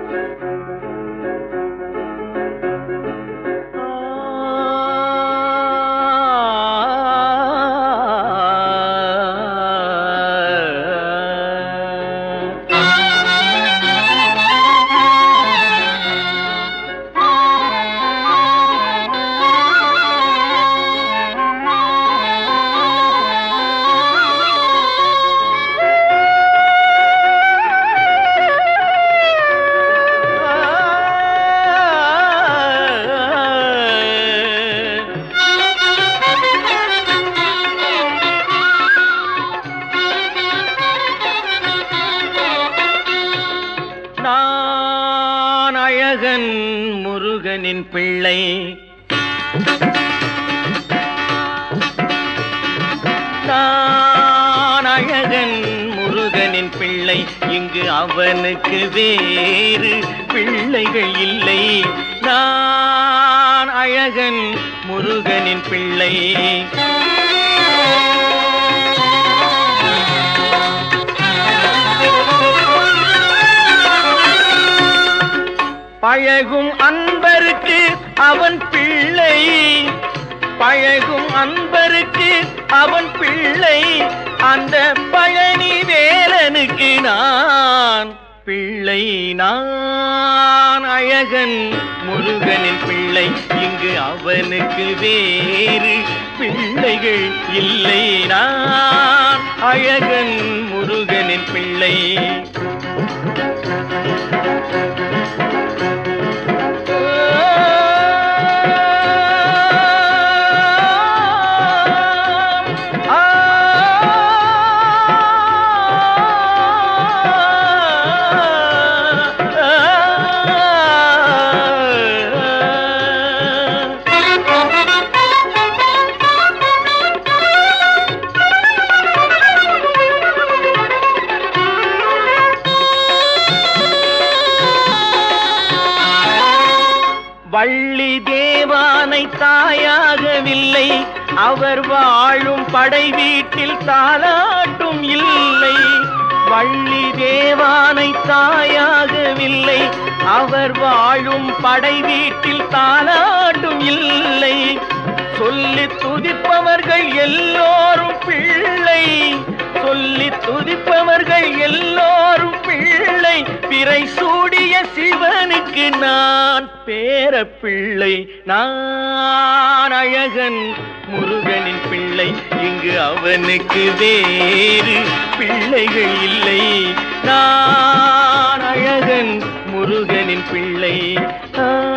நான் அழகன் முருகனின் பிள்ளை நான் அழகன் முருகனின் பிள்ளை இங்கு அவனுக்கு வேறு பிள்ளைகள் இல்லை நான் அழகன் முருகனின் பிள்ளை பழகும் அன்பருக்கு அவன் பிள்ளை பழகும் அன்பருக்கு அவன் பிள்ளை அந்த பழனி வேலனுக்கு நான் பிள்ளை நான் அழகன் முருகனின் பிள்ளை இங்கு அவனுக்கு வேறு பிள்ளைகள் இல்லை நான் அழகன் முருகனின் பிள்ளை வள்ளி தேவானை தாயாகவில்லை அவர் வாழும் படை வீட்டில் தாலாட்டும் இல்லை வள்ளி தேவானை தாயாகவில்லை அவர் வாழும் படை வீட்டில் தாலாட்டும் இல்லை சொல்லி துதிப்பவர்கள் எல்லோரும் பிள்ளை சொல்லி துதிப்பவர்கள் எல்லோரும் பிள்ளை பிறை சூடிய சிவனுக்கு நான் பேர பிள்ளை நான் அழகன் முருகனின் பிள்ளை இங்கு அவனுக்கு வேறு பிள்ளைகள் இல்லை நான் அழகன் முருகனின் பிள்ளை ஆ